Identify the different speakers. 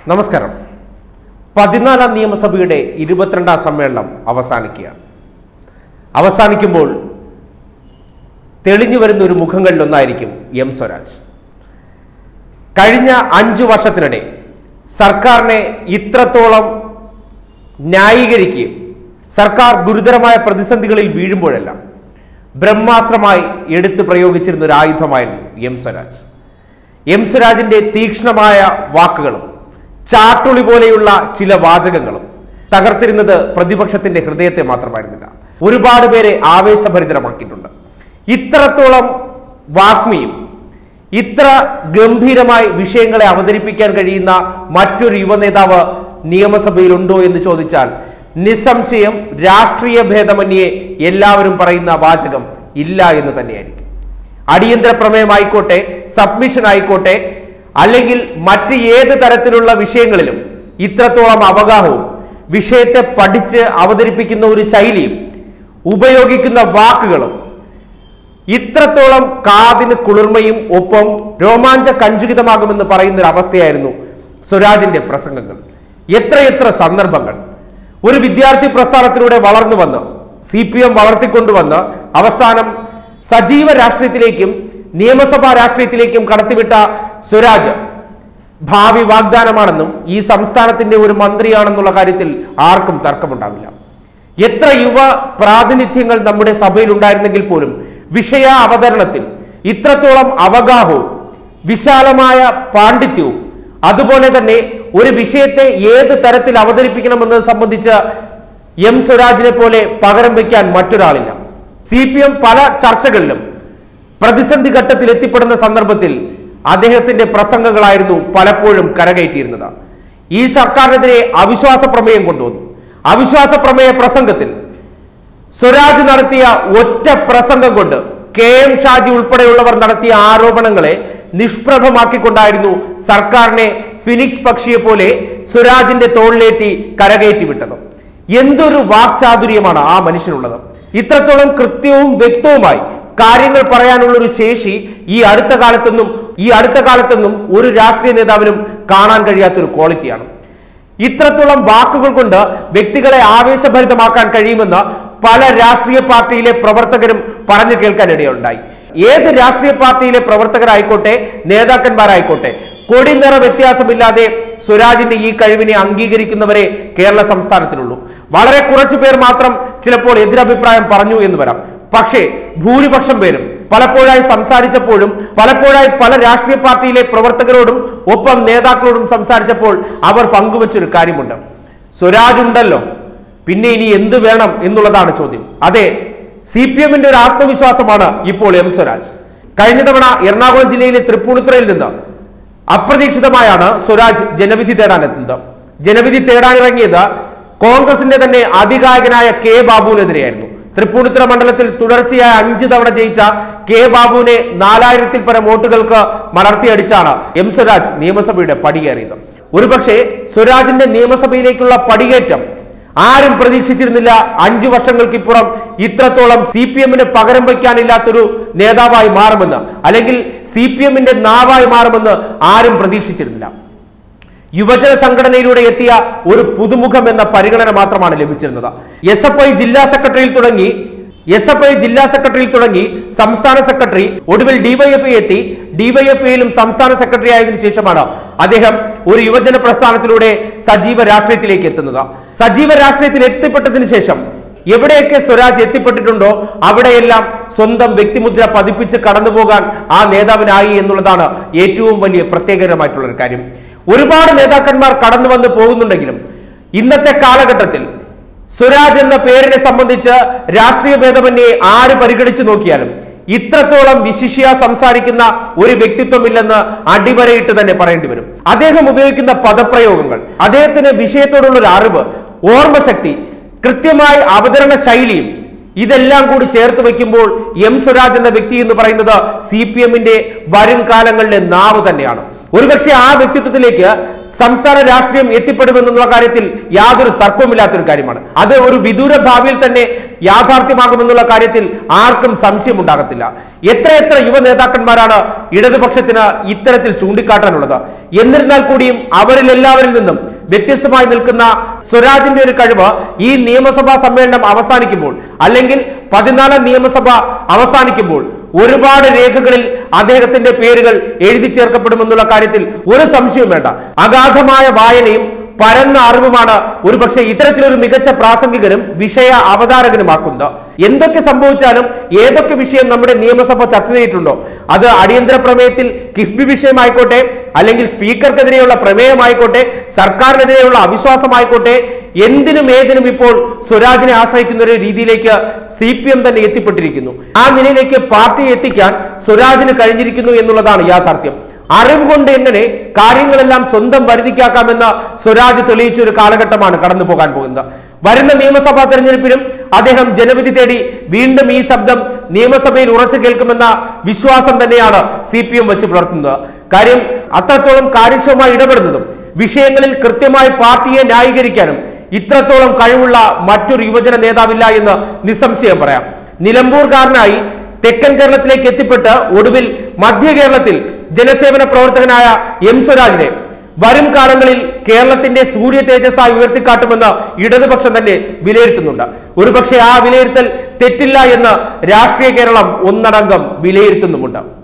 Speaker 1: നമസ്കാരം പതിനാലാം നിയമസഭയുടെ ഇരുപത്തിരണ്ടാം സമ്മേളനം അവസാനിക്കുകയാണ് അവസാനിക്കുമ്പോൾ തെളിഞ്ഞു വരുന്ന ഒരു മുഖങ്ങളിലൊന്നായിരിക്കും എം സ്വരാജ് കഴിഞ്ഞ അഞ്ചു വർഷത്തിനിടെ സർക്കാരിനെ ഇത്രത്തോളം ന്യായീകരിക്കുകയും സർക്കാർ ഗുരുതരമായ പ്രതിസന്ധികളിൽ വീഴുമ്പോഴെല്ലാം ബ്രഹ്മാസ്ത്രമായി എടുത്തു പ്രയോഗിച്ചിരുന്ന ഒരു ആയുധമായിരുന്നു എം സ്വരാജ് എം സ്വരാജിന്റെ തീക്ഷ്ണമായ വാക്കുകളും ചാട്ടുളി പോലെയുള്ള ചില വാചകങ്ങളും തകർത്തിരുന്നത് പ്രതിപക്ഷത്തിന്റെ ഹൃദയത്തെ മാത്രമായിരുന്നില്ല ഒരുപാട് പേരെ ആവേശഭരിതരമാക്കിയിട്ടുണ്ട് ഇത്രത്തോളം വാഗ്മിയും ഇത്ര ഗംഭീരമായി വിഷയങ്ങളെ അവതരിപ്പിക്കാൻ കഴിയുന്ന മറ്റൊരു യുവനേതാവ് നിയമസഭയിലുണ്ടോ എന്ന് ചോദിച്ചാൽ നിസ്സംശയം രാഷ്ട്രീയ ഭേദമന്യേ എല്ലാവരും പറയുന്ന വാചകം ഇല്ല എന്ന് തന്നെയായിരിക്കും അടിയന്തര പ്രമേയമായിക്കോട്ടെ സബ്മിഷൻ ആയിക്കോട്ടെ അല്ലെങ്കിൽ മറ്റ് ഏത് തരത്തിലുള്ള വിഷയങ്ങളിലും ഇത്രത്തോളം അവഗാഹവും വിഷയത്തെ പഠിച്ച് അവതരിപ്പിക്കുന്ന ഒരു ശൈലിയും ഉപയോഗിക്കുന്ന വാക്കുകളും ഇത്രത്തോളം കാതിന് കുളിർമയും ഒപ്പം രോമാഞ്ച കഞ്ചുകിതമാകുമെന്ന് പറയുന്ന ഒരു അവസ്ഥയായിരുന്നു സ്വരാജിന്റെ പ്രസംഗങ്ങൾ എത്രയെത്ര സന്ദർഭങ്ങൾ ഒരു വിദ്യാർത്ഥി പ്രസ്ഥാനത്തിലൂടെ വളർന്നു വന്ന് സി പി എം വളർത്തിക്കൊണ്ടുവന്ന് അവസാനം സജീവ രാഷ്ട്രീയത്തിലേക്കും നിയമസഭാ രാഷ്ട്രീയത്തിലേക്കും കടത്തിവിട്ട സ്വരാജ് ഭാവി വാഗ്ദാനമാണെന്നും ഈ സംസ്ഥാനത്തിന്റെ ഒരു മന്ത്രിയാണെന്നുള്ള കാര്യത്തിൽ ആർക്കും തർക്കമുണ്ടാവില്ല എത്ര യുവ പ്രാതിനിധ്യങ്ങൾ നമ്മുടെ സഭയിൽ ഉണ്ടായിരുന്നെങ്കിൽ പോലും വിഷയ അവതരണത്തിൽ ഇത്രത്തോളം അവഗാഹവും വിശാലമായ പാണ്ഡിത്യവും അതുപോലെ തന്നെ ഒരു വിഷയത്തെ ഏത് തരത്തിൽ അവതരിപ്പിക്കണമെന്നത് സംബന്ധിച്ച് എം സ്വരാജിനെ പോലെ പകരം വയ്ക്കാൻ മറ്റൊരാളില്ല സി പി എം പല ചർച്ചകളിലും പ്രതിസന്ധി ഘട്ടത്തിൽ എത്തിപ്പെടുന്ന സന്ദർഭത്തിൽ അദ്ദേഹത്തിന്റെ പ്രസംഗങ്ങളായിരുന്നു പലപ്പോഴും കരകയറ്റിയിരുന്നത് ഈ സർക്കാരിനെതിരെ അവിശ്വാസ പ്രമേയം കൊണ്ടുവന്നു അവിശ്വാസ പ്രമേയ പ്രസംഗത്തിൽ സ്വരാജ് നടത്തിയ ഒറ്റ പ്രസംഗം കൊണ്ട് കെ എം ഷാജി ഉൾപ്പെടെയുള്ളവർ നടത്തിയ ആരോപണങ്ങളെ നിഷ്പ്രഭമാക്കിക്കൊണ്ടായിരുന്നു സർക്കാരിനെ ഫിനിക്സ് പക്ഷിയെ പോലെ സ്വരാജിന്റെ തോളിലേറ്റി കരകയറ്റി വിട്ടത് എന്തൊരു വാക്ചാതുര്യമാണ് ആ മനുഷ്യനുള്ളത് ഇത്രത്തോളം കൃത്യവും വ്യക്തവുമായി കാര്യങ്ങൾ പറയാനുള്ള ഒരു ശേഷി ഈ അടുത്ത കാലത്തൊന്നും ഈ അടുത്ത കാലത്തൊന്നും ഒരു രാഷ്ട്രീയ നേതാവിനും കാണാൻ കഴിയാത്തൊരു ക്വാളിറ്റിയാണ് ഇത്രത്തോളം വാക്കുകൾ കൊണ്ട് വ്യക്തികളെ ആവേശഭരിതമാക്കാൻ കഴിയുമെന്ന് പല രാഷ്ട്രീയ പാർട്ടിയിലെ പ്രവർത്തകരും പറഞ്ഞു കേൾക്കാൻ ഇടയുണ്ടായി ഏത് രാഷ്ട്രീയ പാർട്ടിയിലെ പ്രവർത്തകരായിക്കോട്ടെ നേതാക്കന്മാരായിക്കോട്ടെ കൊടിനിറ വ്യത്യാസമില്ലാതെ സ്വരാജിന്റെ ഈ കഴിവിനെ അംഗീകരിക്കുന്നവരെ കേരള സംസ്ഥാനത്തിലുള്ളൂ വളരെ കുറച്ചു പേർ മാത്രം ചിലപ്പോൾ എതിരഭിപ്രായം പറഞ്ഞു എന്ന് വരാം പക്ഷേ ഭൂരിപക്ഷം പേരും പലപ്പോഴായി സംസാരിച്ചപ്പോഴും പലപ്പോഴായി പല രാഷ്ട്രീയ പാർട്ടിയിലെ പ്രവർത്തകരോടും ഒപ്പം നേതാക്കളോടും സംസാരിച്ചപ്പോൾ അവർ പങ്കുവച്ചൊരു കാര്യമുണ്ട് സ്വരാജ് ഉണ്ടല്ലോ പിന്നെ ഇനി എന്ത് വേണം എന്നുള്ളതാണ് ചോദ്യം അതെ സി പി എമ്മിന്റെ ഒരു ആത്മവിശ്വാസമാണ് ഇപ്പോൾ എം സ്വരാജ് കഴിഞ്ഞ തവണ എറണാകുളം ജില്ലയിലെ തൃപ്പൂണിത്തുറയിൽ നിന്ന് അപ്രതീക്ഷിതമായാണ് സ്വരാജ് ജനവിധി തേടാനെത്തുന്നത് ജനവിധി തേടാനിറങ്ങിയത് കോൺഗ്രസിന്റെ തന്നെ അതികായകനായ കെ ബാബുവിനെതിരെയായിരുന്നു തൃപ്പൂണിത്തുറ മണ്ഡലത്തിൽ തുടർച്ചയായ അഞ്ച് തവണ ജയിച്ച കെ ബാബുവിനെ നാലായിരത്തിൽ പരം വോട്ടുകൾക്ക് മലർത്തിയടിച്ചാണ് എം സ്വരാജ് നിയമസഭയുടെ പടികേറിയത് ഒരുപക്ഷെ സ്വരാജിന്റെ നിയമസഭയിലേക്കുള്ള പടികേറ്റം ആരും പ്രതീക്ഷിച്ചിരുന്നില്ല അഞ്ചു വർഷങ്ങൾക്കിപ്പുറം ഇത്രത്തോളം സി പി എമ്മിന് പകരം വയ്ക്കാനില്ലാത്തൊരു നേതാവായി മാറുമെന്ന് അല്ലെങ്കിൽ സി പി എമ്മിന്റെ നാവായി മാറുമെന്ന് ആരും പ്രതീക്ഷിച്ചിരുന്നില്ല യുവജന സംഘടനയിലൂടെ എത്തിയ ഒരു പുതുമുഖം എന്ന പരിഗണന മാത്രമാണ് ലഭിച്ചിരുന്നത് എസ് എഫ് ഐ ജില്ലാ സെക്രട്ടറിയിൽ തുടങ്ങി എസ് എഫ് ഐ ജില്ലാ സെക്രട്ടറിയിൽ തുടങ്ങി സംസ്ഥാന സെക്രട്ടറി ഒടുവിൽ ഡിവൈഎഫ്ഐ എത്തി ഡിവൈഎഫ്ഐയിലും സംസ്ഥാന സെക്രട്ടറി ആയതിനു ശേഷമാണ് അദ്ദേഹം ഒരു യുവജന പ്രസ്ഥാനത്തിലൂടെ സജീവ രാഷ്ട്രീയത്തിലേക്ക് എത്തുന്നത് സജീവ രാഷ്ട്രീയത്തിൽ എത്തിപ്പെട്ടതിന് ശേഷം എവിടെയൊക്കെ സ്വരാജ് എത്തിപ്പെട്ടിട്ടുണ്ടോ അവിടെയെല്ലാം സ്വന്തം വ്യക്തിമുദ്ര പതിപ്പിച്ച് കടന്നുപോകാൻ ആ നേതാവിനായി എന്നുള്ളതാണ് ഏറ്റവും വലിയ പ്രത്യേകരമായിട്ടുള്ള ഒരു കാര്യം ഒരുപാട് നേതാക്കന്മാർ കടന്നു വന്ന് പോകുന്നുണ്ടെങ്കിലും ഇന്നത്തെ കാലഘട്ടത്തിൽ സ്വരാജ് എന്ന പേരിനെ സംബന്ധിച്ച് രാഷ്ട്രീയ ഭേദമന്യേ ആര് പരിഗണിച്ചു നോക്കിയാലും ഇത്രത്തോളം വിശിഷ്യ സംസാരിക്കുന്ന ഒരു വ്യക്തിത്വമില്ലെന്ന് അടിവരയിട്ട് തന്നെ പറയേണ്ടി വരും അദ്ദേഹം ഉപയോഗിക്കുന്ന പദപ്രയോഗങ്ങൾ അദ്ദേഹത്തിന് വിഷയത്തോടുള്ള ഒരു അറിവ് ഓർമ്മശക്തി കൃത്യമായ അവതരണ ശൈലിയും ഇതെല്ലാം കൂടി ചേർത്ത് വയ്ക്കുമ്പോൾ എം സ്വരാജ് എന്ന വ്യക്തി എന്ന് പറയുന്നത് സി പി എമ്മിന്റെ വരും കാലങ്ങളിലെ നാവ് തന്നെയാണ് ഒരുപക്ഷെ ആ വ്യക്തിത്വത്തിലേക്ക് സംസ്ഥാന രാഷ്ട്രീയം എത്തിപ്പെടുമെന്നുള്ള കാര്യത്തിൽ യാതൊരു തർക്കവുമില്ലാത്തൊരു കാര്യമാണ് അത് ഒരു വിദൂര ഭാവിയിൽ തന്നെ യാഥാർത്ഥ്യമാകുമെന്നുള്ള കാര്യത്തിൽ ആർക്കും സംശയമുണ്ടാകത്തില്ല എത്രയെത്ര യുവ നേതാക്കന്മാരാണ് ഇടതുപക്ഷത്തിന് ഇത്തരത്തിൽ ചൂണ്ടിക്കാട്ടാനുള്ളത് എന്നിരുന്നാൽ കൂടിയും അവരിൽ എല്ലാവരിൽ നിന്നും വ്യത്യസ്തമായി നിൽക്കുന്ന സ്വരാജിന്റെ ഒരു കഴിവ് ഈ നിയമസഭാ സമ്മേളനം അവസാനിക്കുമ്പോൾ അല്ലെങ്കിൽ പതിനാലാം നിയമസഭ അവസാനിക്കുമ്പോൾ ഒരുപാട് രേഖകളിൽ അദ്ദേഹത്തിന്റെ പേരുകൾ എഴുതി ചേർക്കപ്പെടുമെന്നുള്ള കാര്യത്തിൽ ഒരു സംശയവും വേണ്ട അഗാധമായ വായനയും പരന്ന അറിവുമാണ് ഒരുപക്ഷെ ഇത്തരത്തിലൊരു മികച്ച പ്രാസംഗികനും വിഷയ അവതാരകനുമാക്കുന്നത് എന്തൊക്കെ സംഭവിച്ചാലും ഏതൊക്കെ വിഷയം നമ്മുടെ നിയമസഭ ചർച്ച ചെയ്തിട്ടുണ്ടോ അത് അടിയന്തര പ്രമേയത്തിൽ കിഫ്ബി വിഷയമായിക്കോട്ടെ അല്ലെങ്കിൽ സ്പീക്കർക്കെതിരെയുള്ള പ്രമേയമായിക്കോട്ടെ സർക്കാരിനെതിരെയുള്ള അവിശ്വാസമായിക്കോട്ടെ എന്തിനും ഏതിനും ഇപ്പോൾ സ്വരാജിനെ ആശ്രയിക്കുന്ന ഒരു രീതിയിലേക്ക് സി പി എം തന്നെ എത്തിപ്പെട്ടിരിക്കുന്നു ആ നിലയിലേക്ക് പാർട്ടിയെ എത്തിക്കാൻ സ്വരാജിന് കഴിഞ്ഞിരിക്കുന്നു എന്നുള്ളതാണ് യാഥാർത്ഥ്യം അറിവ് കൊണ്ട് എങ്ങനെ കാര്യങ്ങളെല്ലാം സ്വന്തം വരുതിക്കാക്കാമെന്ന് സ്വരാജ് തെളിയിച്ച ഒരു കാലഘട്ടമാണ് കടന്നു പോകാൻ പോകുന്നത് വരുന്ന നിയമസഭാ തെരഞ്ഞെടുപ്പിലും അദ്ദേഹം ജനവിധി തേടി വീണ്ടും ഈ ശബ്ദം നിയമസഭയിൽ ഉറച്ചു കേൾക്കുമെന്ന വിശ്വാസം തന്നെയാണ് സി പി എം വെച്ച് പുലർത്തുന്നത് കാര്യം അത്രത്തോളം കാര്യക്ഷമമായി ഇടപെടുന്നതും വിഷയങ്ങളിൽ കൃത്യമായി പാർട്ടിയെ ന്യായീകരിക്കാനും ഇത്രത്തോളം കഴിവുള്ള മറ്റൊരു യുവജന നേതാവില്ല എന്ന് നിസ്സംശയം പറയാം നിലമ്പൂർകാരനായി തെക്കൻ കേരളത്തിലേക്ക് എത്തിപ്പെട്ട് ഒടുവിൽ മധ്യ കേരളത്തിൽ ജനസേവന പ്രവർത്തകനായ എം സ്വരാജിനെ വരും കാലങ്ങളിൽ കേരളത്തിന്റെ സൂര്യ തേജസ്സായി ഉയർത്തിക്കാട്ടുമെന്ന് ഇടതുപക്ഷം തന്നെ വിലയിരുത്തുന്നുണ്ട് ഒരുപക്ഷെ ആ വിലയിരുത്തൽ തെറ്റില്ല എന്ന് രാഷ്ട്രീയ കേരളം ഒന്നടങ്കം വിലയിരുത്തുന്നുമുണ്ട്